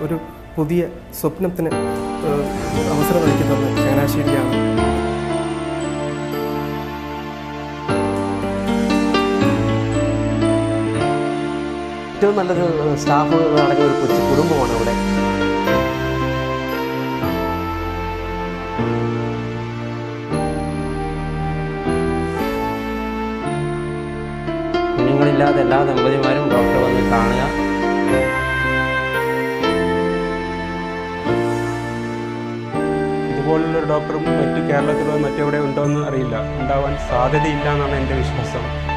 ഒരു പുതിയ സ്വപ്നത്തിന് ഏഹ്, അവസരം ഒരുക്കി തന്ന ചങ്ങനാശ്ശേരിയാണ് ഏറ്റവും നല്ലൊരു സ്റ്റാഫ് അടങ്ങിയ ഒരു കൊച്ചു കുടുംബമാണ് ഇവിടെ കുഞ്ഞുങ്ങളില്ലാതെ എല്ലാ ദമ്പതിമാരും ഡോക്ടറെ വന്ന് കാണുക ഇതുപോലുള്ളൊരു ഡോക്ടറും മറ്റു കേരളത്തിലോ മറ്റെവിടെ ഉണ്ടോ എന്ന് അറിയില്ല ഉണ്ടാവാൻ സാധ്യതയില്ല എന്നാണ് എൻ്റെ വിശ്വാസം